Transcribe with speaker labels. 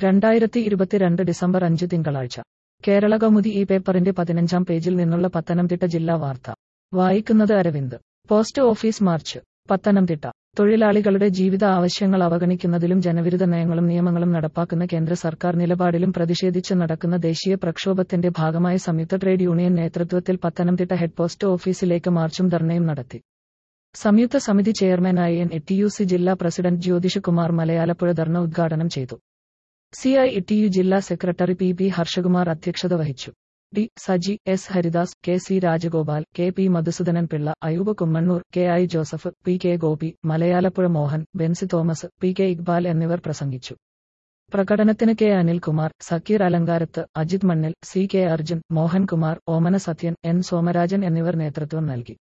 Speaker 1: രണ്ടായിരത്തി ഇരുപത്തിരണ്ട് ഡിസംബർ അഞ്ച് തിങ്കളാഴ്ച കേരള കൗമുദി ഈ പേപ്പറിന്റെ പതിനഞ്ചാം പേജിൽ നിന്നുള്ള പത്തനംതിട്ട ജില്ലാ വാർത്ത വായിക്കുന്നത് Aravind post office march Pathanamthitta തൊഴിലാളികളുടെ ജീവിത ആവശ്യങ്ങൾ അവഗണിക്കുന്നതിലും ജനവിരുദ്ധ നയങ്ങളും നിയമങ്ങളും നടപ്പാക്കുന്ന കേന്ദ്ര സർക്കാർ നിലപാടിലും പ്രതിഷേധിച്ച് നടക്കുന്ന ദേശീയ പ്രക്ഷോഭത്തിന്റെ ഭാഗമായി സംയുക്ത ട്രേഡ് യൂണിയൻ നേതൃത്വത്തിൽ പത്തനംതിട്ട ഹെഡ് പോസ്റ്റ് ഓഫീസിലേക്ക് മാർച്ചും ധർണയും നടത്തി സംയുക്ത സമിതി ചെയർമാനായി എൻ ടി യു സി ജില്ലാ പ്രസിഡന്റ് ജ്യോതിഷ് കുമാർ മലയാലപ്പുഴ ധർണ ഉദ്ഘാടനം ചെയ്തു സി ഐ ടി യു ജില്ലാ സെക്രട്ടറി പി പി ഹർഷകുമാർ അധ്യക്ഷത വഹിച്ചു D Saji S Haridas K C Rajagopal K P Madhusoodanan Pillai Ayoob Kummannoor K I Joseph P K Gopi Malayalappuzha Mohan Benzy Thomas P K Iqbal എന്നിവർ പ്രസംഗിച്ചു പ്രകടനത്തിന് K Anilkumar Sakeer Alankarath Ajith Mannil C K Arjun Mohankumar Omana Sathyan N Somarajan എന്നിവർ നേതൃത്വം നൽകി